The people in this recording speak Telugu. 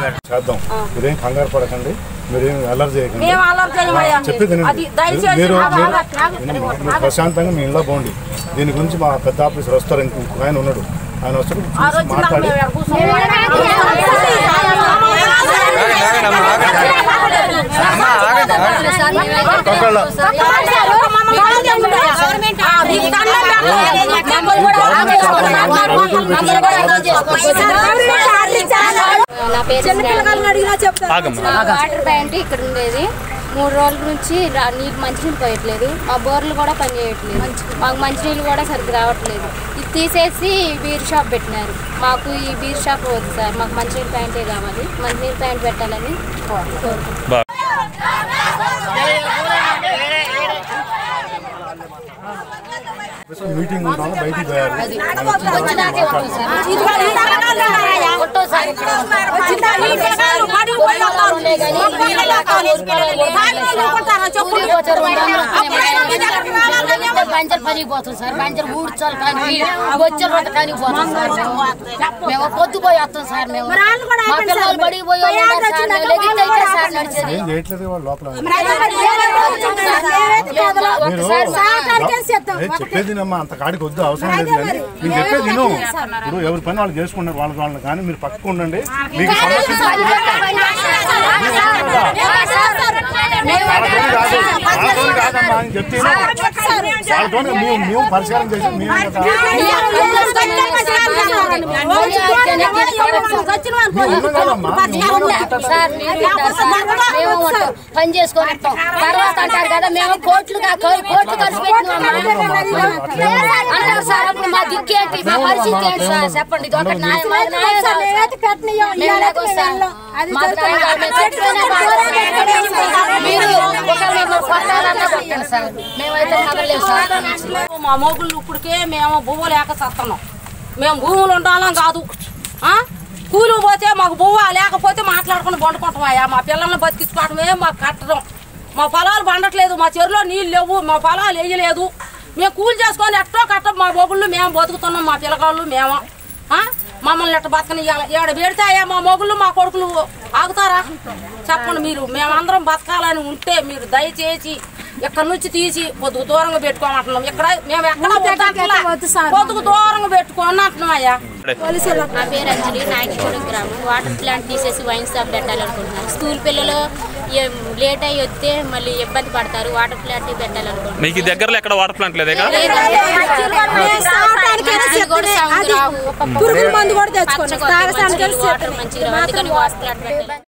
చేద్దాం మీరేం కంగారు పడకండి మీరేం అల్లరి చేయకండి మేము అల్లరి చేయమయ్యా. చెప్పేది వినండి. అది దయచేసి మీరు ఆగు, మీరు- ఆగు, ఆగు. వినమ్మా, మీరు ప్రశాంతంగా మీ ఇంట్లో పోండి దీని గురించి మా పెద్ద ఆఫీసర్ వస్తారు ఇంకొక ఆయన ఉన్నాడు ఆయన వస్తారు ఆ రోజు చూసి చిన్నగా మాట్లాడి మేము ఇక్కడ కూర్చోము. ఒకళ్ళ ఆ, మీకు దండం పెడతాం. మమ్మల్ని కూడా ఆపేసుకోండి. మమ్మల్ని కూడా అర్థం చేసుకోండి. నా పేరు ఆగమ్మా వాటర్ ప్యాంట్ ఇక్కడ ఉండేది మూడు రోజుల నుంచి రా- నీళ్ళు మంచినీళ్ళు పోయట్లేదు మా బోర్లు కూడా పనిచేయట్లేదు మాకు మంచినీళ్ళు కూడా సరిగ్గా రావట్లేదు ఇది తీసేసి బీర్ షాప్ పెట్టినారు మాకు ఈ బీర్ షాప్ వద్దు సార్ మాకు మంచినీళ్ళ ప్యాంటే కావాలి మంచినీళ్ళ ప్యాంట్ పెట్టాలని కోరుకుంటున్నాం బా మీటింగ్ ఉంటాము బయటికి పోయారు బంజర్ పనికి పోతాం సార్ బంజర్ ఊడ్చాలి కానీ వచ్చే రోడ్డు కానీ పోతాం సార్ మేము. మేము పొద్దుపోయి వస్తాం సార్ మేము మా పిల్లలు బడికి పోయి ఉన్నారు సార్ మేము లెగితే అయితే సార్ నడిచేది ఏం చేయట్లేదు వాళ్ళు లోపల ఒకసారి ఏ, చెప్పేది నమ్మా అంత కాడికి వద్దు అవసరం లేదు కానీ మీరు చెప్పేది విను ఇప్పుడు ఎవరి పని వాళ్ళు చేసుకున్నారు వాళ్ళ వాళ్ళని కానీ మీరు పక్కకు ఉండండి మీకు సమస్య వాళ్ళతోని కాదు వాళ్ళతోని కాదమ్మా అని చెప్తే విను. వాళ్ళతోని మేము మేము పరిష్కారం చేసి మేము ఒక- మేము ఉన్నాం కదమ్మా మేము ఉన్నాం కదా. సార్ మీరు ఉంటారు సార్. మేము ఉంటాం. పని చేసుకొని వస్తాం తర్వాత అంటారు కదా మేము కోట్లు కా- కో- కోట్లు ఖర్చు పెట్టినాం అంటారు సార్ అప్పుడు మా దిక్కేంటి మా పరిస్థితి ఏంటి సార్ చెప్పండి ఇది ఒకటి న్యాయం- మాది న్యాయం కాదు సార్. మేము ఎలాగొస్తాం? మాకు న్యాయం కాదు. మేము చచ్చిపోయినా బాధపడతాం. మీరు ఒకవేళ మేము కొట్టాలన్నా కొట్టండి సార్ మేమైతే కదలలేము సార్ మా మొగుళ్ళు ఇప్పటికే మేము బువ్వ లేక సస్తున్నాం మేము భూములు ఉండాలం కాదు ఆ? కూలి పోతే మాకు బువ్వ లేకపోతే మాట్లాడుకుని వండుకుంటామయ్యా మా పిల్లల్ని బతికించుకోవడమే మాకు కట్టడం మా పొలాలు పండట్లేదు మా చెరువులో నీళ్ళు లేవు మా పొలాలు వేయలేదు మేము కూలి చేసుకొని ఎట్టో కట్ట మా మొగుళ్ళు మేము బతుకుతున్నాం మా పిల్లగాళ్ళు మేము ఆ? మమ్మల్ని ఎట్ట బతకని ఏడ పెడితే మా మొగుళ్ళు మా కొడుకులు ఆగుతారా చెప్పండి మీరు మేమందరం బతకాలని ఉంటే మీరు దయచేసి ఇక్కడ నుంచి తీసి పొద్దుకు దూరంగా పెట్టుకోమంటున్నాం ఇక్కడ మేము ఎక్కడ పొద్దుకు దూరంగా పెట్టుకోని అంటున్నాం అయ్యా నా పేరు అంజలి నాయకగూడెం గ్రామం వాటర్ ప్లాంట్ తీసేసి వైన్ షాప్ పెట్టాలనుకుంటున్నాను స్కూల్ పిల్లలు ఏ- లేట్ అయ్యి వస్తే మళ్ళీ ఇబ్బంది పడతారు వాటర్ ప్లాంట్ పెట్టాలనుకుంటున్నాను మీకు ఈ దగ్గరలో ఎక్కడ వాటర్ ప్లాంట్ లేదా పురుగుల మందు కూడా తెచ్చుకోండి వాటర్ మంచిగా రావు అందుకని వాటర్ ప్లాంట్ పెట్టాలి